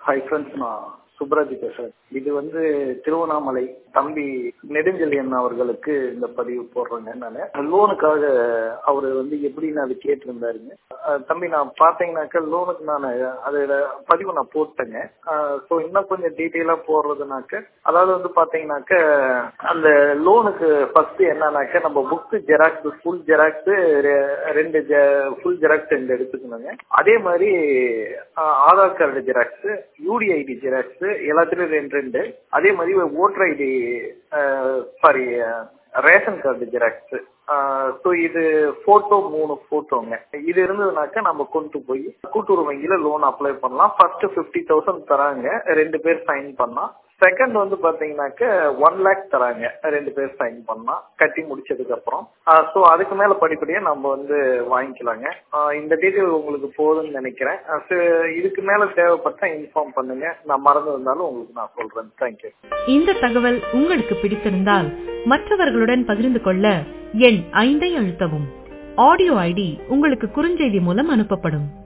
hi friends நான் சுப்ராஜ் பேசுறேன் இது வந்து திருவண்ணாமலை தம்பி நெடுஞ்செழியன் அவர்களுக்கு இந்த பதிவு போடுறேங்க நான் லோனுக்காக அவரு வந்து எப்படின்னு அது கேட்டிருந்தாருங்க அஹ் தம்பி நான் பார்த்தீங்கன்னாக்க லோனுக்கு நான் அதோட பதிவு நான் போட்டேங்க ஸோ இன்னும் கொஞ்சம் டீட்டெயிலாக போடுறதுனாக்க அதாவது வந்து பார்த்தீங்கன்னாக்க அந்த லோனுக்கு ஃபர்ஸ்ட் என்னன்னாக்க நம்ம புக்கு ஜெராக்ஸ் ஃபுல் ஜெராக்ஸ் ரெண்டு ஃபுல் ஜெராக்ஸ் ரெண்டு எடுத்துக்கணுங்க அதே மாதிரி அஹ் Aadhaar card xerox UDID xerox எல்லாத்துலயும் ரெண்டு ரெண்டு அதே மாதிரி voter ID sorry ration card xerox so இது போட்டோ மூணு போட்டோங்க இது இருந்ததுனாக்க நம்ம கொண்டு போய் கூட்டுறவு வங்கியில லோன் அப்ளை பண்ணலாம் ஃபர்ஸ்ட் ஃபிஃப்டி தௌசண்ட் தராங்க ரெண்டு பேர் சைன் பண்ணா செகண்ட் வந்து பாத்தீங்கன்னாக்க ஒன் லேக் தராங்க ரெண்டு பேர் சைன் பண்ணா கட்டி முடிச்சதுக்கு அப்புறம் ஸோ அதுக்கு மேல படிப்படியா நம்ம வந்து வாங்கிக்கலாங்க இந்த டீட்டெயில் உங்களுக்கு போதும்னு நினைக்கிறேன் இதுக்கு மேல தேவைப்பட்டா இன்ஃபார்ம் பண்ணுங்க நான் மறந்து இருந்தாலும் உங்களுக்கு நான் சொல்றேன் தேங்க்யூ இந்த தகவல் உங்களுக்கு பிடித்திருந்தால் மற்றவர்களுடன் பகிர்ந்து கொள்ள எண் ஐந்தை அழுத்தவும் ஆடியோ ஐடி உங்களுக்கு குறுஞ்செய்தி மூலம் அனுப்பப்படும்